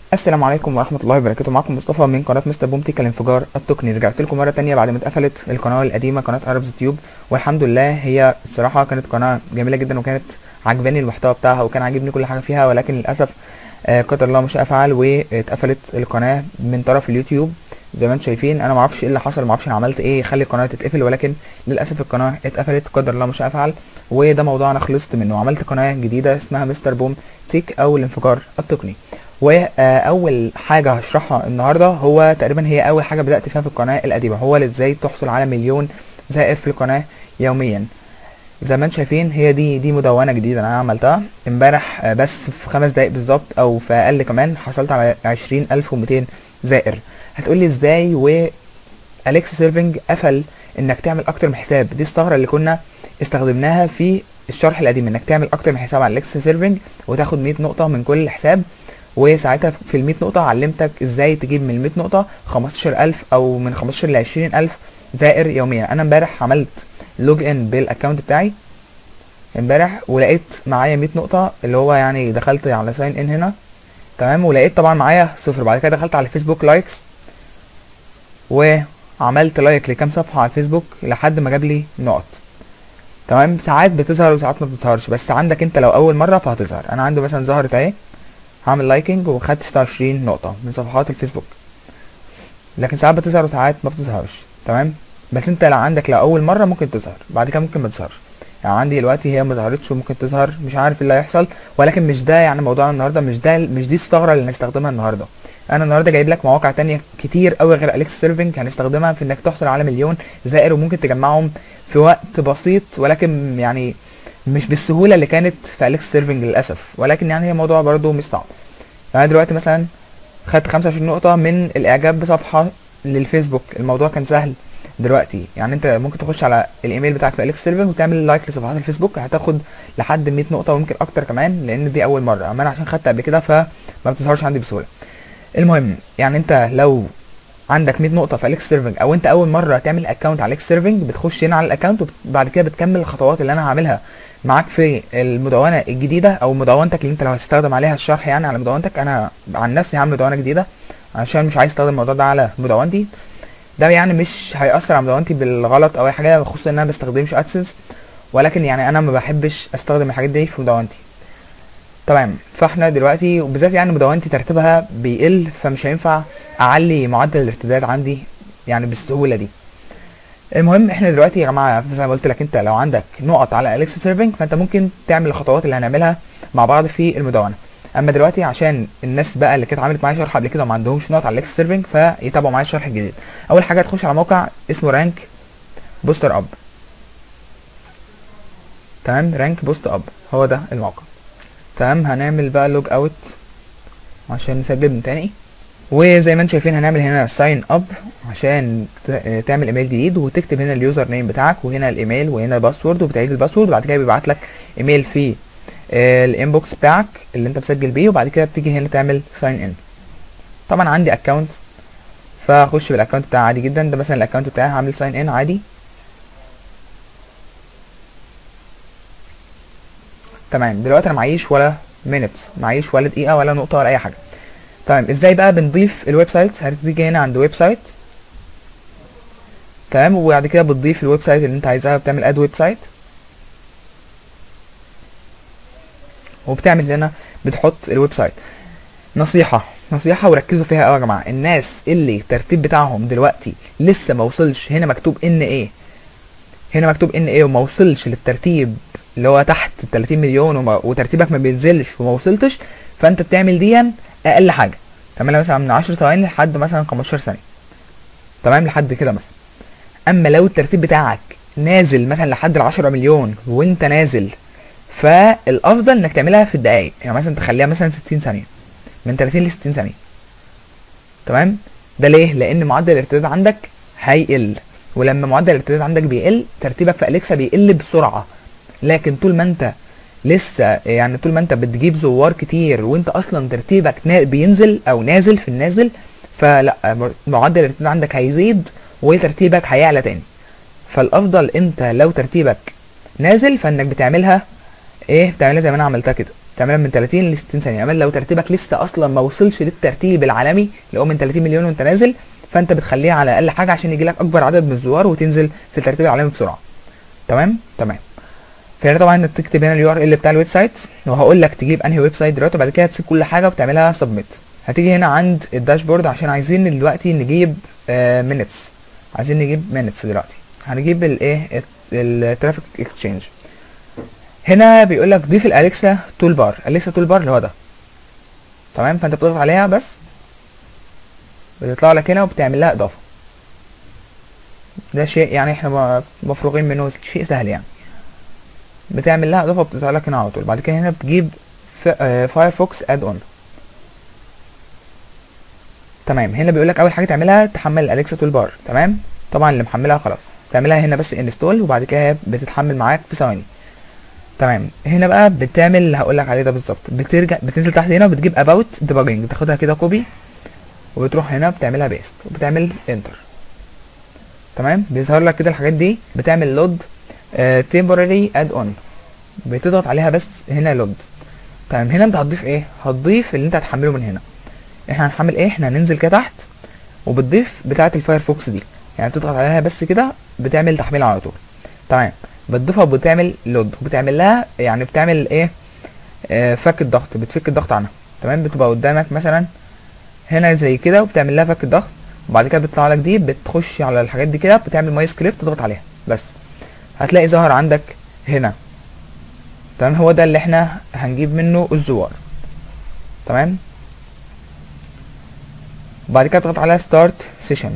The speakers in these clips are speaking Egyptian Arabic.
السلام عليكم ورحمة الله وبركاته معكم مصطفى من قناة مستر بومتيك الانفجار التقني رجعت لكم مرة تانية بعد ما اتقفلت القناة القديمة قناة اربز تيوب والحمد لله هي الصراحة كانت قناة جميلة جدا وكانت عجباني المحتوى بتاعها وكان عاجبني كل حاجة فيها ولكن للأسف آه، قدر الله ما شاء فعل واتقفلت القناة من طرف اليوتيوب زي ما انتم شايفين انا ما اعرفش ايه اللي حصل ما اعرفش انا عملت ايه يخلي القناه تتقفل ولكن للاسف القناه اتقفلت قدر الله ما شاء فعل وده موضوع انا خلصت منه عملت قناه جديده اسمها مستر بوم تيك او الانفجار التقني واول حاجه هشرحها النهارده هو تقريبا هي اول حاجه بدات فيها في القناه القديمه هو ازاي تحصل على مليون زائر في القناه يوميا زي ما انتم شايفين هي دي دي مدونه جديده انا عملتها امبارح آه، بس في خمس دقايق بالظبط او في اقل كمان حصلت على عشرين الف ومتين زائر هتقولي ازاي و اليكس سيرفنج قفل انك تعمل اكتر من حساب دي الثغره اللي كنا استخدمناها في الشرح القديم انك تعمل اكتر من حساب على اليكس سيرفنج وتاخد 100 نقطه من كل حساب وساعتها في ال 100 نقطه علمتك ازاي تجيب من ال 100 نقطه 15000 او من 15 ل 20000 زائر يوميا انا امبارح عملت لوج ان بالاكونت بتاعي امبارح ولقيت معايا 100 نقطه اللي هو يعني دخلت على ساين ان هنا تمام ولقيت طبعا معايا صفر بعد كده دخلت على فيسبوك لايكس وعملت لايك لكام صفحه على الفيسبوك لحد ما جاب لي نقط تمام ساعات بتظهر وساعات ما بتظهرش بس عندك انت لو اول مره فهتظهر انا عندي مثلا ظهرت اهي هعمل لايكنج وخدت 26 نقطه من صفحات الفيسبوك لكن ساعات بتظهر وساعات ما بتظهرش تمام بس انت لو عندك لو اول مره ممكن تظهر بعد كده ممكن ما تظهرش يعني عندي دلوقتي هي ما ظهرتش وممكن تظهر مش عارف ايه اللي هيحصل ولكن مش ده يعني موضوعنا النهارده مش ده مش دي الثغره اللي هنستخدمها النهارده انا النهارده جايب لك مواقع تانية كتير قوي غير اليكس سيرفنج هنستخدمها في انك تحصل على مليون زائر وممكن تجمعهم في وقت بسيط ولكن يعني مش بالسهوله اللي كانت في اليكس سيرفنج للاسف ولكن يعني هي موضوع برضو مش صعب فانا دلوقتي مثلا خدت 25 نقطه من الاعجاب بصفحه للفيسبوك الموضوع كان سهل دلوقتي يعني انت ممكن تخش على الايميل بتاعك في اليكس سيرفنج وتعمل لايك لصفحات الفيسبوك هتاخد لحد 100 نقطه ويمكن اكتر كمان لان دي اول مره اما انا عشان خدت قبل كده فما بتظهرش عندي بسهوله المهم يعني انت لو عندك 100 نقطه في اليكس سيرفنج او انت اول مره تعمل اكونت على اليكس سيرفنج بتخش هنا على الاكونت وبعد كده بتكمل الخطوات اللي انا هعملها معاك في المدونه الجديده او مدونتك اللي انت لو هتستخدم عليها الشرح يعني على مدونتك انا عن نفسي هعمل مدونه جديده عشان مش عايز استخدم الموضوع ده على مدونتي ده يعني مش هيأثر على مدونتي بالغلط او اي حاجه خصوصا ان انا ما بستخدمش ادسنس ولكن يعني انا ما بحبش استخدم الحاجات دي في مدونتي تمام فاحنا دلوقتي وبالذات يعني مدونتي ترتيبها بيقل فمش هينفع اعلي معدل الارتداد عندي يعني بالسهوله دي المهم احنا دلوقتي يا جماعه زي ما قلت لك انت لو عندك نقط على اليكس سيرفنج فانت ممكن تعمل الخطوات اللي هنعملها مع بعض في المدونه اما دلوقتي عشان الناس بقى اللي كانت عملت معايا شرح قبل كده وما عندهمش نقط على اليكس سيرفنج فيتابعوا معايا الشرح الجديد اول حاجه تخش على موقع اسمه رانك بوستر اب تمام رانك بوست اب هو ده الموقع تمام هنعمل بقى لوج اوت عشان نسجل من تاني وزي ما انتم شايفين هنعمل هنا ساين اب عشان ت- تعمل ايميل جديد وتكتب هنا اليوزر نيم بتاعك وهنا الايميل وهنا الباسورد وبتعيد الباسورد وبعد كده بيبعت لك ايميل في آه، الانبوكس بتاعك اللي انت مسجل بيه وبعد كده بتيجي هنا تعمل ساين ان طبعا عندي اكونت فاخش بالاكونت بتاعي عادي جدا ده مثلا الاكونت بتاعي هعمل ساين ان عادي تمام دلوقتي انا معيش ولا مينتس معيش ولا دقيقه ولا نقطه ولا اي حاجه تمام ازاي بقى بنضيف الويب سايت هتيجي هنا عند ويب سايت تمام وبعد كده بتضيف الويب سايت اللي انت عايزها بتعمل اد ويب سايت وبتعمل هنا بتحط الويب سايت نصيحه نصيحه وركزوا فيها قوي يا جماعه الناس اللي الترتيب بتاعهم دلوقتي لسه ما وصلش هنا مكتوب ان ايه هنا مكتوب ان ايه وما وصلش للترتيب اللي هو تحت 30 مليون وما وترتيبك ما بينزلش وما وصلتش فانت بتعمل دي اقل حاجه تعملها مثلا من 10 ثواني لحد مثلا 15 ثانيه تمام لحد كده مثلا اما لو الترتيب بتاعك نازل مثلا لحد ال 10 مليون وانت نازل فالافضل انك تعملها في الدقايق يعني مثلا تخليها مثلا 60 ثانيه من 30 ل 60 ثانيه تمام ده ليه لان معدل الارتداد عندك هيقل ولما معدل الارتداد عندك بيقل ترتيبك في اليكسا بيقل بسرعه لكن طول ما انت لسه يعني طول ما انت بتجيب زوار كتير وانت اصلا ترتيبك نا- بينزل او نازل في النازل فلا معدل الارتداد عندك هيزيد وترتيبك هيعلى تاني فالافضل انت لو ترتيبك نازل فانك بتعملها ايه بتعملها زي ما انا عملتها كده تعملها من 30 ل 60 ثانيه يعني لو ترتيبك لسه اصلا ما وصلش للترتيب العالمي اللي هو من 30 مليون وانت نازل فانت بتخليها على اقل حاجه عشان يجي لك اكبر عدد من الزوار وتنزل في الترتيب العالمي بسرعه تمام تمام فهنا طبعا انك تكتب هنا اليو ار ال بتاع الويب سايت وهقول لك تجيب انهي ويب سايت دلوقتي وبعد كده تسيب كل حاجه وبتعملها سبميت هتيجي هنا عند الداشبورد عشان عايزين دلوقتي نجيب مينتس عايزين نجيب مينتس دلوقتي هنجيب الايه الترافيك اكسشينج هنا بيقول لك ضيف الاليكسا تول بار اليكسا تول بار اللي هو ده تمام فانت بتضغط عليها بس بتطلع لك هنا وبتعمل لها اضافه ده شيء يعني احنا مفروغين منه شيء سهل يعني بتعمل لها اضافه بتظهر لك هنا على طول بعد كده هنا بتجيب فايرفوكس اد اون تمام هنا بيقول لك اول حاجه تعملها تحمل الاليكسا تول بار تمام طبعا اللي محملها خلاص تعملها هنا بس انستول وبعد كده بتتحمل معاك في ثواني تمام هنا بقى بتعمل اللي هقول لك عليه ده بالظبط بترجع بتنزل تحت هنا وبتجيب اباوت ديباجنج تاخدها كده كوبي وبتروح هنا بتعملها بيست وبتعمل انتر تمام بيظهر لك كده الحاجات دي بتعمل لود تمبوراري اد اون بتضغط عليها بس هنا لود تمام هنا انت هتضيف ايه هتضيف اللي انت هتحمله من هنا احنا هنحمل ايه احنا هننزل كده تحت وبتضيف بتاعه الفايرفوكس دي يعني بتضغط عليها بس كده بتعمل تحميل على طول تمام بتضيفها وبتعمل لود وبتعمل لها يعني بتعمل ايه آه فك الضغط بتفك الضغط عنها تمام بتبقى قدامك مثلا هنا زي كده وبتعمل لها فك الضغط وبعد كده بتطلع لك دي بتخش على الحاجات دي كده بتعمل ماي سكريبت تضغط عليها بس هتلاقي ظهر عندك هنا تمام هو ده اللي احنا هنجيب منه الزوار تمام وبعد كده تضغط على ستارت سيشن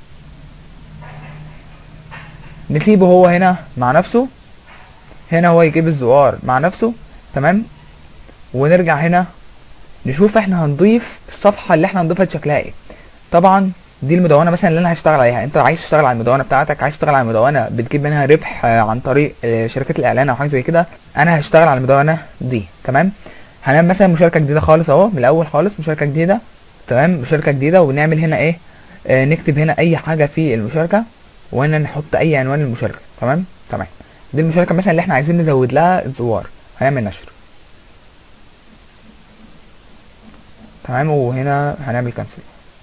نسيبه هو هنا مع نفسه هنا هو يجيب الزوار مع نفسه تمام ونرجع هنا نشوف احنا هنضيف الصفحة اللي احنا هنضيفها شكلها ايه طبعا دي المدونة مثلا اللي انا هشتغل عليها انت عايز تشتغل على المدونة بتاعتك عايز تشتغل على المدونة بتجيب منها ربح عن طريق شركات الاعلان او حاجة زي كده انا هشتغل على المدونة دي تمام هنعمل مثلا مشاركة جديدة خالص اهو من الاول خالص مشاركة جديدة تمام مشاركة جديدة ونعمل هنا ايه آه نكتب هنا اي حاجة في المشاركة وهنا نحط اي عنوان للمشاركة تمام تمام دي المشاركة مثلا اللي احنا عايزين نزود لها الزوار هنعمل نشر تمام وهنا هنعمل كنسل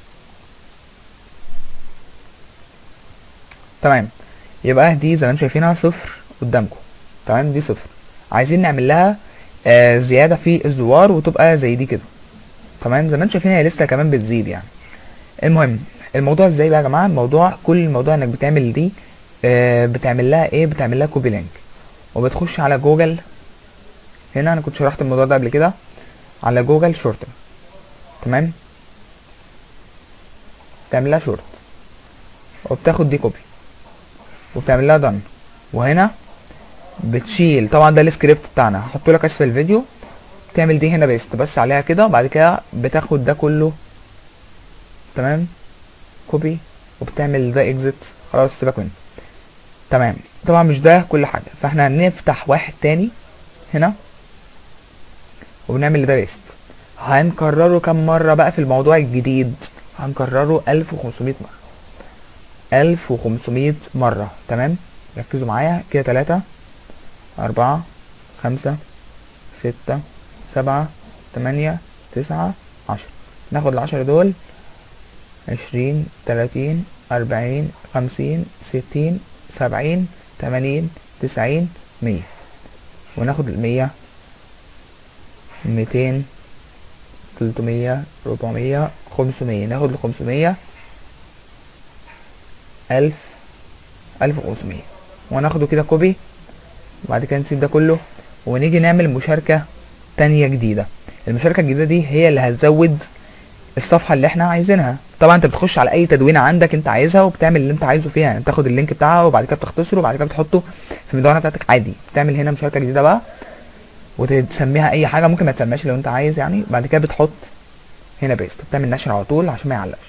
تمام يبقى دي زي ما انتم شايفينها صفر قدامكم تمام دي صفر عايزين نعمل لها آه زيادة في الزوار وتبقى زي دي كده تمام زي ما انتم شايفين هي لسه كمان بتزيد يعني المهم الموضوع ازاي بقى يا جماعه الموضوع كل الموضوع انك بتعمل دي آه بتعمل لها ايه بتعمل لها كوبي لينك وبتخش على جوجل هنا انا كنت شرحت الموضوع ده قبل كده على جوجل شورت تمام تعمل لها شورت وبتاخد دي كوبي وبتعمل لها دن وهنا بتشيل طبعا ده السكريبت بتاعنا هحطه لك اسفل الفيديو تعمل دي هنا بيست بس عليها كده وبعد كده بتاخد ده كله تمام كوبي وبتعمل ده اكزit خلاص سيبك منه تمام طبعا مش ده كل حاجه فاحنا هنفتح واحد تاني هنا وبنعمل ده بيست هنكرره كم مره بقى في الموضوع الجديد هنكرره 1500 مره 1500 مره تمام ركزوا معايا كده تلاتة أربعة خمسة ستة سبعة تمانية تسعة عشرة ناخد العشرة دول عشرين تلاتين أربعين خمسين ستين سبعين تمانين تسعين مية وناخد المية ميتين تلتمية ربعمية خمسمية ناخد الخمسمية ألف ألف وخمسمية وناخده كده كوبي وبعد كده نسيب ده كله ونيجي نعمل مشاركة تانية جديدة المشاركة الجديدة دي هي اللي هتزود الصفحة اللي احنا عايزينها طبعا انت بتخش على اي تدوينة عندك انت عايزها وبتعمل اللي انت عايزه فيها يعني بتاخد اللينك بتاعها وبعد كده بتختصره وبعد كده بتحطه في المدونة بتاعتك عادي بتعمل هنا مشاركة جديدة بقى وتسميها اي حاجة ممكن ما تسميهاش لو انت عايز يعني بعد كده بتحط هنا بيست بتعمل نشر على طول عشان ما يعلقش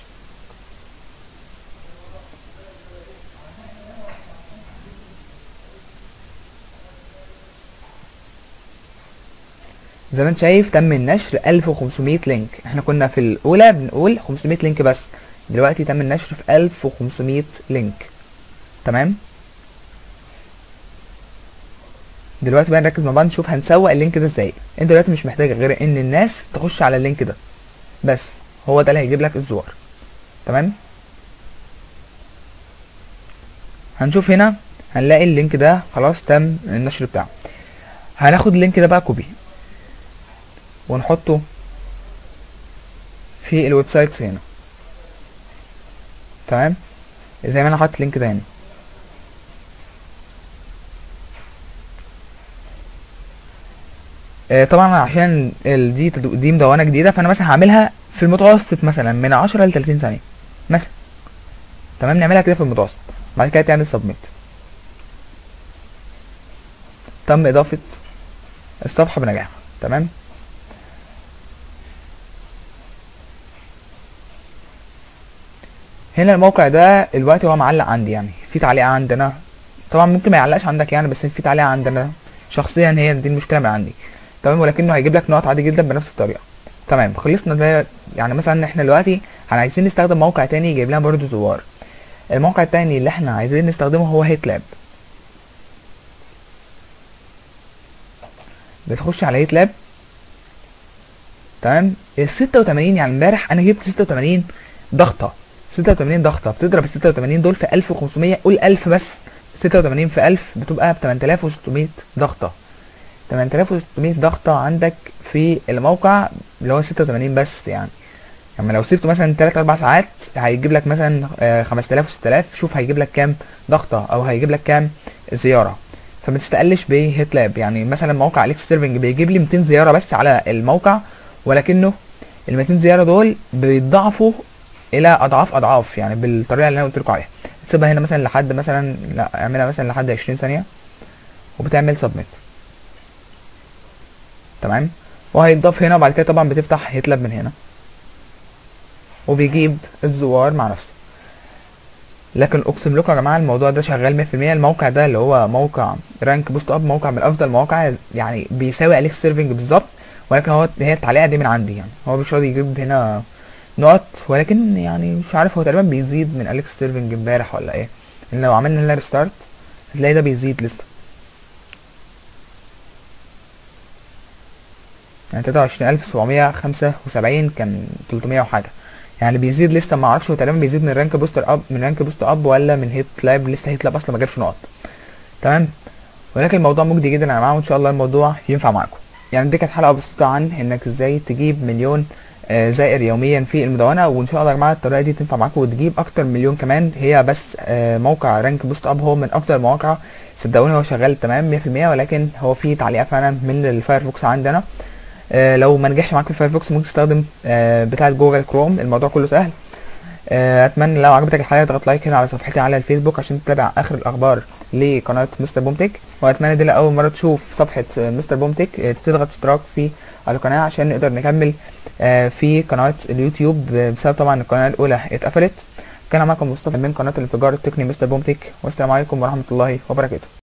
زي ما انت شايف تم النشر 1500 لينك احنا كنا في الاولى بنقول 500 لينك بس دلوقتي تم النشر في 1500 لينك تمام دلوقتي بقى نركز مع بعض نشوف هنسوق اللينك ده ازاي انت دلوقتي مش محتاج غير ان الناس تخش على اللينك ده بس هو ده اللي هيجيب لك الزوار تمام هنشوف هنا هنلاقي اللينك ده خلاص تم النشر بتاعه هناخد اللينك ده بقى كوبي ونحطه في الويب سايتس هنا تمام زي ما انا حاطط اللينك ده هنا آه، طبعا عشان ال- دي تدو- دي مدونة جديدة فانا مثلا هعملها في المتوسط مثلا من 10 ل 30 ثانية مثلا تمام نعملها كده في المتوسط بعد كده تعمل سبميت تم اضافة الصفحة بنجاح تمام هنا الموقع ده دلوقتي هو معلق عندي يعني في تعليق عندنا طبعا ممكن ما يعلقش عندك يعني بس في تعليق عندنا شخصيا هي دي المشكله من عندي تمام ولكنه هيجيب لك نقط عادي جدا بنفس الطريقه تمام خلصنا ده يعني مثلا احنا دلوقتي احنا عايزين نستخدم موقع تاني يجيب لنا برضه زوار الموقع التاني اللي احنا عايزين نستخدمه هو هيت لاب بتخش على هيت لاب تمام ال 86 يعني امبارح انا جبت 86 ضغطه 86 ضغطه بتضرب ال 86 دول في 1500 قول 1000 بس 86 في 1000 بتبقى ب 8600 ضغطه 8600 ضغطه عندك في الموقع اللي هو 86 بس يعني اما لو سبته مثلا 3 4 ساعات هيجيب لك مثلا آه، 5000 و6000 شوف هيجيب لك كام ضغطه او هيجيب لك كام زياره فما تستقلش بهيت لاب يعني مثلا موقع اليكس سيرفنج بيجيب لي 200 زياره بس على الموقع ولكنه ال 200 زياره دول بيتضاعفوا الى اضعاف اضعاف يعني بالطريقه اللي انا قلت لكم عليها تسيبها هنا مثلا لحد مثلا لا اعملها مثلا لحد 20 ثانيه وبتعمل سبميت تمام وهيتضاف هنا وبعد كده طبعا بتفتح هيتلاب من هنا وبيجيب الزوار مع نفسه لكن اقسم لكم يا جماعه الموضوع ده شغال 100% الموقع ده اللي هو موقع رانك بوست اب موقع من افضل المواقع يعني بيساوي اليكس سيرفنج بالظبط ولكن هو هي التعليقه دي من عندي يعني هو مش راضي يجيب هنا نقط ولكن يعني مش عارف هو تقريبا بيزيد من اليكس سيرفنج امبارح ولا ايه لان لو عملنا هنا ريستارت هتلاقي ده بيزيد لسه يعني تلاتة وعشرين ألف سبعمية خمسة وسبعين كان تلتمية وحاجة يعني بيزيد لسه ما اعرفش هو تقريبا بيزيد من رانك بوستر اب من رانك بوست اب ولا من هيت لاب لسه هيت لاب اصلا ما جابش نقط تمام ولكن الموضوع مجدي جدا يا جماعه وان شاء الله الموضوع ينفع معاكم يعني دي كانت حلقه بسيطه عن انك ازاي تجيب مليون آه، زائر يوميا في المدونه وان شاء الله يا جماعه الطريقه دي تنفع معاكم وتجيب اكتر من مليون كمان هي بس آه، موقع رانك بوست اب هو من افضل المواقع صدقوني هو شغال تمام 100% ولكن هو فيه تعليقات فعلا من الفايرفوكس عندنا آه، لو ما نجحش معاك في الفايرفوكس ممكن تستخدم آه، بتاعه جوجل كروم الموضوع كله سهل آه، اتمنى لو عجبتك الحلقه تضغط لايك هنا على صفحتي على الفيسبوك عشان تتابع اخر الاخبار لقناه مستر بومتك واتمنى دي لاول مره تشوف صفحه آه، مستر بومتك آه، تضغط اشتراك في القناه عشان نقدر نكمل آه، في قناه اليوتيوب آه، بسبب طبعا القناه الاولى اتقفلت كان معكم مصطفى من قناه الانفجار التقني مستر بومتك والسلام عليكم ورحمه الله وبركاته